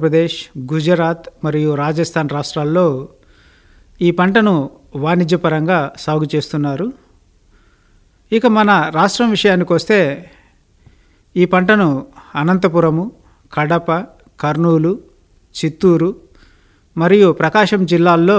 ఆంధ్రప్రదేశ్ గుజరాత్ మరియు రాజస్థాన్ రాష్ట్రాల్లో ఈ పంటను వాణిజ్యపరంగా సాగు చేస్తున్నారు ఇక మన రాష్ట్రం విషయానికి వస్తే ఈ పంటను అనంతపురము కడప కర్నూలు చిత్తూరు మరియు ప్రకాశం జిల్లాల్లో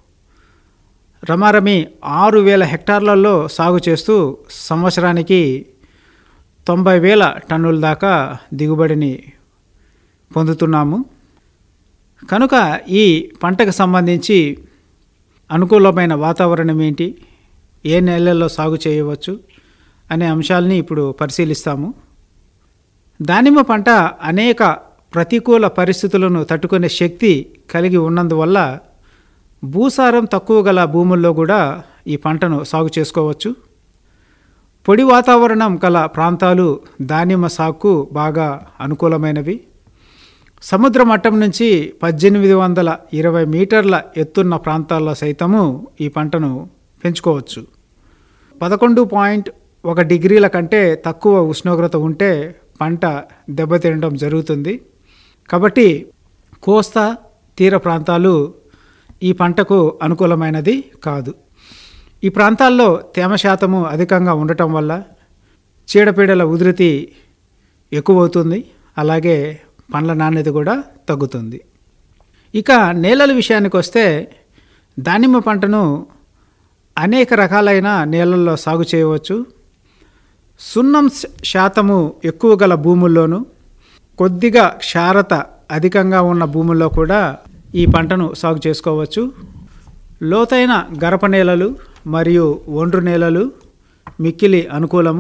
రమారమి ఆరు వేల హెక్టార్లలో సాగు చేస్తూ సంవత్సరానికి తొంభై వేల టన్నుల దాకా దిగుబడిని పొందుతున్నాము కనుక ఈ పంటకు సంబంధించి అనుకూలమైన వాతావరణం ఏంటి ఏ నెలల్లో సాగు చేయవచ్చు అనే అంశాలని ఇప్పుడు పరిశీలిస్తాము దానిమ్మ పంట అనేక ప్రతికూల పరిస్థితులను తట్టుకునే శక్తి కలిగి ఉన్నందువల్ల భూసారం తక్కువ గల భూముల్లో కూడా ఈ పంటను సాగు చేసుకోవచ్చు పొడి వాతావరణం గల ప్రాంతాలు దానిమ్మ సాగుకు బాగా అనుకూలమైనవి సముద్ర మట్టం నుంచి పద్దెనిమిది వందల ఇరవై మీటర్ల ఎత్తున్న ప్రాంతాల్లో సైతము ఈ పంటను పెంచుకోవచ్చు పదకొండు పాయింట్ ఒక డిగ్రీల కంటే తక్కువ ఉష్ణోగ్రత ఉంటే పంట దెబ్బతినడం జరుగుతుంది కాబట్టి కోస్తా తీర ప్రాంతాలు ఈ పంటకు అనుకూలమైనది కాదు ఈ ప్రాంతాల్లో తేమ శాతము అధికంగా ఉండటం వల్ల చీడపీడల ఉధృతి ఎక్కువవుతుంది అలాగే పండ్ల నాణ్యత కూడా తగ్గుతుంది ఇక నేలల విషయానికి వస్తే దానిమ్మ పంటను అనేక రకాలైన నేలల్లో సాగు చేయవచ్చు సున్నం శ- శాతము ఎక్కువ గల భూముల్లోనూ కొద్దిగా క్షారత అధికంగా ఉన్న భూముల్లో కూడా ఈ పంటను సాగు చేసుకోవచ్చు లోతైన గరప నేలలు మరియు ఒండ్రు నేలలు మిక్కిలి అనుకూలము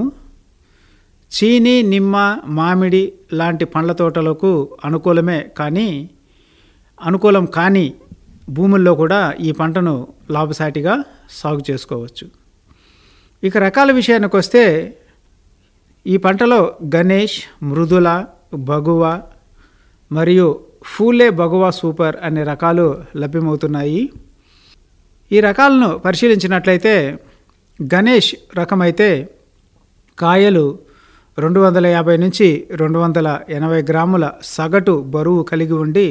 చీని నిమ్మ మామిడి లాంటి పండ్ల తోటలకు అనుకూలమే కానీ అనుకూలం కాని భూముల్లో కూడా ఈ పంటను లాభసాటిగా సాగు చేసుకోవచ్చు ఇక రకాల విషయానికి వస్తే ఈ పంటలో గణేష్ మృదుల బగువ మరియు ఫూలే బగువా సూపర్ అనే రకాలు లభ్యమవుతున్నాయి ఈ రకాలను పరిశీలించినట్లయితే గణేష్ రకమైతే కాయలు రెండు వందల యాభై నుంచి రెండు వందల ఎనభై గ్రాముల సగటు బరువు కలిగి ఉండి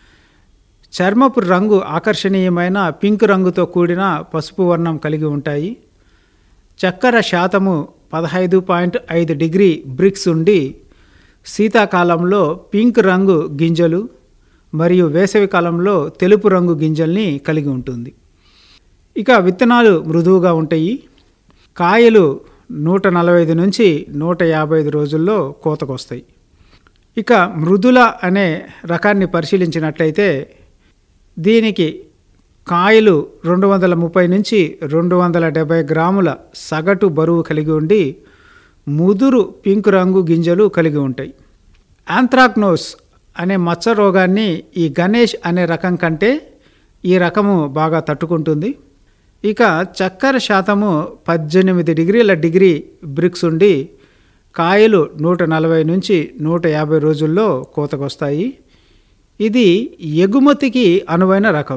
చర్మపు రంగు ఆకర్షణీయమైన పింక్ రంగుతో కూడిన పసుపు వర్ణం కలిగి ఉంటాయి చక్కెర శాతము పదహైదు పాయింట్ ఐదు డిగ్రీ బ్రిక్స్ ఉండి శీతాకాలంలో పింక్ రంగు గింజలు మరియు వేసవి కాలంలో తెలుపు రంగు గింజల్ని కలిగి ఉంటుంది ఇక విత్తనాలు మృదువుగా ఉంటాయి కాయలు నూట నలభై ఐదు నుంచి నూట యాభై ఐదు రోజుల్లో కోతకొస్తాయి ఇక మృదుల అనే రకాన్ని పరిశీలించినట్లయితే దీనికి కాయలు రెండు వందల ముప్పై నుంచి రెండు వందల డెబ్బై గ్రాముల సగటు బరువు కలిగి ఉండి ముదురు పింక్ రంగు గింజలు కలిగి ఉంటాయి యాంథ్రాక్నోస్ అనే మచ్చ రోగాన్ని ఈ గణేష్ అనే రకం కంటే ఈ రకము బాగా తట్టుకుంటుంది ఇక చక్కెర శాతము పద్దెనిమిది డిగ్రీల డిగ్రీ బ్రిక్స్ ఉండి కాయలు నూట నలభై నుంచి నూట యాభై రోజుల్లో కోతకొస్తాయి ఇది ఎగుమతికి అనువైన రకం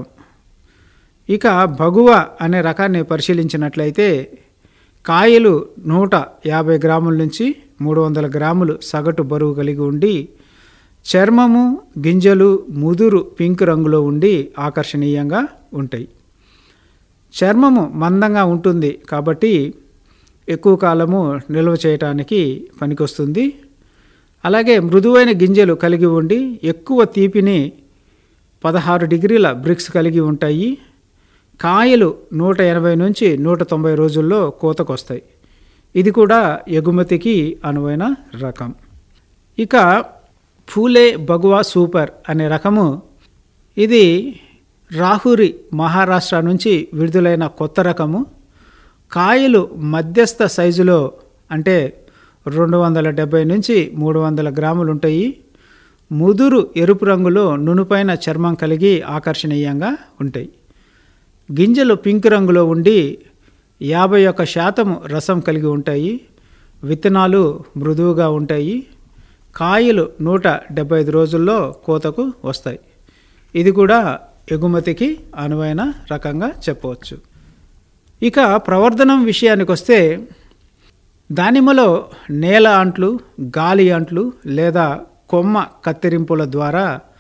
ఇక భగువ అనే రకాన్ని పరిశీలించినట్లయితే కాయలు నూట యాభై గ్రాముల నుంచి మూడు వందల గ్రాములు సగటు బరువు కలిగి ఉండి చర్మము గింజలు ముదురు పింక్ రంగులో ఉండి ఆకర్షణీయంగా ఉంటాయి చర్మము మందంగా ఉంటుంది కాబట్టి ఎక్కువ కాలము నిల్వ చేయటానికి పనికొస్తుంది అలాగే మృదువైన గింజలు కలిగి ఉండి ఎక్కువ తీపిని పదహారు డిగ్రీల బ్రిక్స్ కలిగి ఉంటాయి కాయలు నూట ఎనభై నుంచి నూట తొంభై రోజుల్లో కోతకొస్తాయి ఇది కూడా ఎగుమతికి అనువైన రకం ఇక ఫూలే బగువా సూపర్ అనే రకము ఇది రాహురి మహారాష్ట్ర నుంచి విడుదలైన కొత్త రకము కాయలు మధ్యస్థ సైజులో అంటే రెండు వందల డెబ్బై నుంచి మూడు వందల గ్రాములు ఉంటాయి ముదురు ఎరుపు రంగులో నునుపైన చర్మం కలిగి ఆకర్షణీయంగా ఉంటాయి గింజలు పింక్ రంగులో ఉండి యాభై ఒక్క శాతం రసం కలిగి ఉంటాయి విత్తనాలు మృదువుగా ఉంటాయి కాయలు నూట డెబ్బై ఐదు రోజుల్లో కోతకు వస్తాయి ఇది కూడా ఎగుమతికి అనువైన రకంగా చెప్పవచ్చు ఇక ప్రవర్ధనం విషయానికి వస్తే దానిమ్మలో నేల అంట్లు గాలి అంట్లు లేదా కొమ్మ కత్తిరింపుల ద్వారా